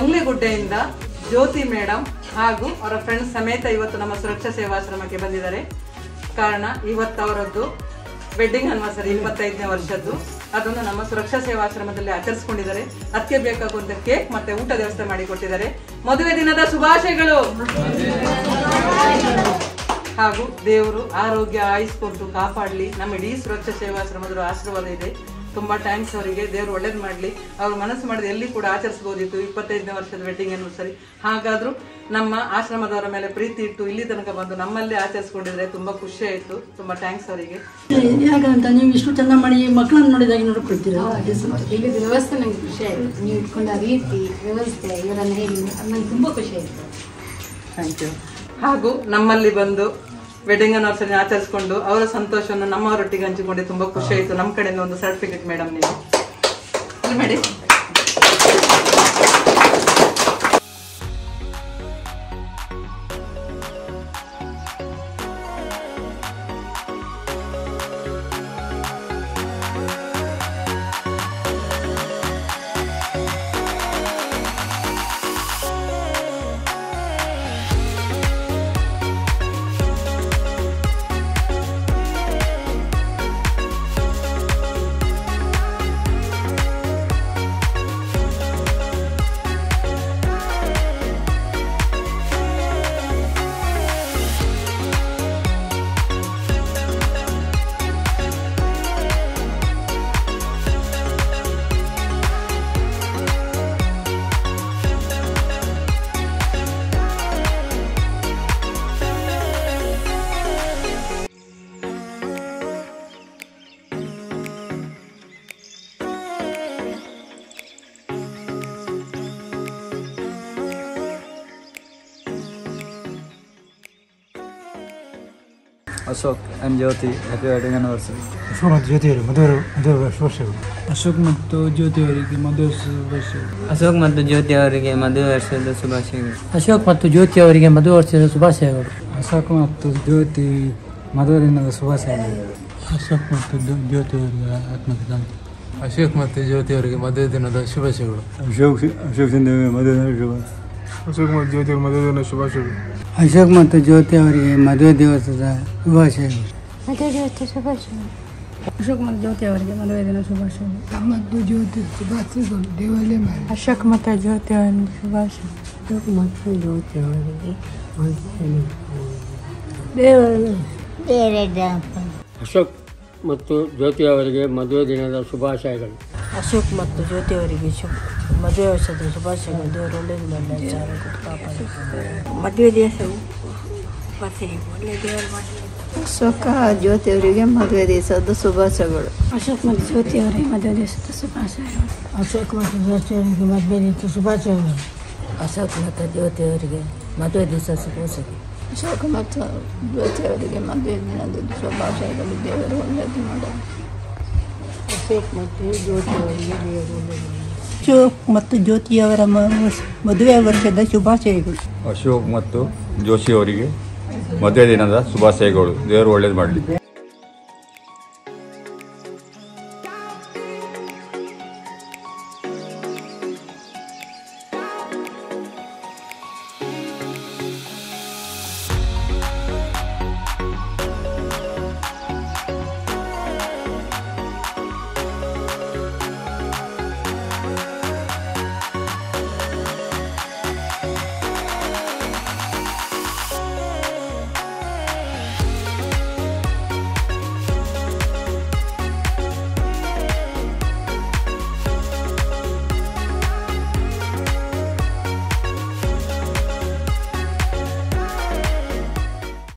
ಬಂಗ್ಲೆಗುಡ್ಡೆಯಿಂದ ಜ್ಯೋತಿ madam ಹಾಗೂ ಅವರ friends ಸಮೇತ ಇವತ್ತು ನಮ್ಮ ಸುರಕ್ಷಾ ಸೇವಾಶ್ರಮಕ್ಕೆ ಬಂದಿದ್ದಾರೆ ಕಾರಣ ಇವತ್ತು ಅವರದ್ದು ವೆಡ್ಡಿಂಗ್ ಅನ್ವರ್ಸರಿ ಇಪ್ಪತ್ತೈದನೇ ವರ್ಷದ್ದು ಅದನ್ನು ನಮ್ಮ ಸುರಕ್ಷಾ ಸೇವಾಶ್ರಮದಲ್ಲಿ ಆಚರಿಸಿಕೊಂಡಿದ್ದಾರೆ ಅದಕ್ಕೆ ಬೇಕಾಗುವಂತ ಕೇಕ್ ಮತ್ತೆ ಊಟ ವ್ಯವಸ್ಥೆ ಮಾಡಿಕೊಟ್ಟಿದ್ದಾರೆ ಮದುವೆ ದಿನದ ಶುಭಾಶಯಗಳು ಹಾಗೂ ದೇವರು ಆರೋಗ್ಯ ಆಯುಸ್ ಕೊಟ್ಟು ಕಾಪಾಡಲಿ ನಮ್ಮ ಇಡೀ ಸುರಕ್ಷಾ ಸೇವಾಶ್ರಮದ ಆಶೀರ್ವಾದ ಇದೆ ತುಂಬಾ ಥ್ಯಾಂಕ್ಸ್ ಅವರಿಗೆ ದೇವರು ಒಳ್ಳೇದು ಮಾಡಲಿ ಅವ್ರು ಮನಸ್ಸು ಮಾಡಿದ ಎಲ್ಲಿ ಕೂಡ ಆಚರಿಸಬಹುದಿತ್ತು ಇಪ್ಪತ್ತೈದನೇ ವರ್ಷದ ವೆಡ್ಡಿಂಗ್ ಆನಿವರ್ಸರಿ ಹಾಗಾದ್ರೂ ನಮ್ಮ ಆಶ್ರಮದವರ ಮೇಲೆ ಪ್ರೀತಿ ಇಟ್ಟು ಇಲ್ಲಿ ತನಕ ಬಂದು ನಮ್ಮಲ್ಲೇ ಆಚರಿಸ್ಕೊಂಡಿದ್ರೆ ತುಂಬಾ ಖುಷಿ ಆಯ್ತು ತುಂಬಾ ಥ್ಯಾಂಕ್ಸ್ ಅವರಿಗೆ ಯಾಕಂತ ನೀವು ಇಷ್ಟು ಚೆಂದ ಮಾಡಿ ಮಕ್ಕಳನ್ನು ನೋಡಿದಾಗ ನೋಡ್ಕೊಳ್ತೀರಾ ಹಾಗೆ ಸ್ವಲ್ಪ. ಇಲ್ಲಿದ್ದು ವ್ಯವಸ್ಥೆ ನಂಗೆ ಖುಷಿ ಆಯಿತು ನೀವು ಇಟ್ಕೊಂಡ ರೀತಿ ವ್ಯವಸ್ಥೆ ಇವರನ್ನು ಹೇಳಿ ಅದು ನಂಗೆ ತುಂಬ ಖುಷಿ ಆಯಿತು ಥ್ಯಾಂಕ್ ಯು ಹಾಗೂ ನಮ್ಮಲ್ಲಿ ಬಂದು ವೆಡ್ಡಿಂಗ್ ಆನಿವರ್ಸರಿ ಆಚರಿಸಿಕೊಂಡು ಅವರ ಸಂತೋಷವನ್ನು ನಮ್ಮವರೊಟ್ಟಿಗೆ ಹಂಚಿಕೊಂಡು ತುಂಬಾ ಖುಷಿ ಆಯ್ತು ನಮ್ಮ ಕಡೆಯಿಂದ ಒಂದು ಸರ್ಟಿಫಿಕೇಟ್ ಮೇಡಮ್ ನೀವು ಇಲ್ಲಿ ಮಾಡಿ Ashok and Jyoti happy wedding anniversary Ashok ಮತ್ತು ಜ್ಯೋತಿಯವರು ಮದುವೆ ಮದುವೆ ಶುಭಾಶಯಗಳು ಅಶೋಕ್ ಮತ್ತು ಜ್ಯೋತಿ ಅವರಿಗೆ ಮದುವೆ ಶುಭಾಶಯ ಅಶೋಕ್ ಮತ್ತು ಜ್ಯೋತಿ ಅವರಿಗೆ ಮದುವೆ ವರ್ಷದ ಶುಭಾಶಯಗಳು ಅಶೋಕ್ ಮತ್ತು ಜ್ಯೋತಿ ಅವರಿಗೆ ಮದುವೆ ವರ್ಷದ ಶುಭಾಶಯಗಳು ಅಶೋಕ್ ಮತ್ತು ಜ್ಯೋತಿ ಮದುವೆ ದಿನದ ಶುಭಾಶಯಗಳು ಅಶೋಕ್ ಮತ್ತು ಜ್ಯೋತಿ ಅವರಿಗೆ ಆತ್ಮಕ್ಕೆ ಶಾಂತಿ ಅಶೋಕ್ ಮತ್ತು ಜ್ಯೋತಿ ಅವರಿಗೆ ಮದುವೆ ದಿನದ ಶುಭಾಶಯಗಳು ಅಶೋಕ್ ಅಶೋಕ್ ಸಿಂಧು ಮದುವೆ ಶುಭ ಅಶೋಕ್ ಮತ್ತು ಜ್ಯೋತಿ ಅವರ ಮದುವೆ ದಿನ ಶುಭಾಶಯಗಳು ಅಶೋಕ್ ಮತ್ತು ಜ್ಯೋತಿ ಅವರಿಗೆ ಮದುವೆ ದಿವಸದ ಶುಭಾಶಯಗಳು ಮದುವೆ ದಿವಸ ಶುಭಾಶಯ ಅಶೋಕ್ ಮತ್ತು ಜ್ಯೋತಿ ಅವರಿಗೆ ಮದುವೆ ದಿನ ಶುಭಾಶಯಗಳು ಮತ್ತು ಜ್ಯೋತಿ ಶುಭಾಶಯಗಳು ದೇವಾಲಯ ಅಶೋಕ್ ಮತ್ತು ಜ್ಯೋತಿ ಅವರಿಗೆ ಶುಭಾಶಯ ಅಶೋಕ್ ಮತ್ತು ಜ್ಯೋತಿ ಅವರಿಗೆ ಅಶೋಕ್ ಮತ್ತು ಜ್ಯೋತಿ ಅವರಿಗೆ ಮದುವೆ ದಿನದ ಶುಭಾಶಯಗಳು ಅಶೋಕ್ ಮತ್ತು ಜ್ಯೋತಿ ಅವರಿಗೆ ಶುಭ ಮದುವೆ ವರ್ಷದ ಶುಭಾಶಯಗಳು ದೇವರು ಒಳ್ಳೇದು ಮಾಡಲಿ ಕಾಪಾಡಿ ಮದುವೆ ದಿವಸವು ಒಳ್ಳೆ ದೇವರು ಮಾಡಲಿ ಅಶೋಕ ಜ್ಯೋತಿ ಅವರಿಗೆ ಮದುವೆ ದಿವಸದ ಶುಭಾಶಯಗಳು ಅಶೋಕ್ ಮತ್ತು ಜ್ಯೋತಿ ಅವರಿಗೆ ಮದುವೆ ದಿವಸದ ಶುಭಾಶಯಗಳು ಅಶೋಕ್ ಮತ್ತು ಜ್ಯೋತಿ ಅವರಿಗೆ ಮದುವೆ ದಿವಸ ಶುಭಾಶಯಗಳು ಅಶೋಕ್ ಮತ್ತು ಜ್ಯೋತಿ ಅವರಿಗೆ ಮದುವೆ ದಿವಸ ಶುಭಾಶಯಗಳು ಅಶೋಕ ಮತ್ತು ಜ್ಯೋತಿ ಅವರಿಗೆ ಮದುವೆ ದಿನದ ಶುಭಾಶಯಗಳು ದೇವರು ಒಳ್ಳೆಯದು ಮಾಡಲಿ ಅಶೋಕ್ ಮತ್ತು ಜ್ಯೋತಿ ಅವರಿಗೆ ದೇವರು ಒಳ್ಳೆಯದು ಅಶೋಕ್ ಮತ್ತು ಜ್ಯೋತಿಯವರ ಮದುವೆ ವರ್ಷದ ಶುಭಾಶಯಗಳು ಅಶೋಕ್ ಮತ್ತು ಜೋಶಿ ಅವರಿಗೆ ಮದುವೆ ದಿನದ ಶುಭಾಶಯಗಳು ದೇವರು ಒಳ್ಳೇದು ಮಾಡಲಿ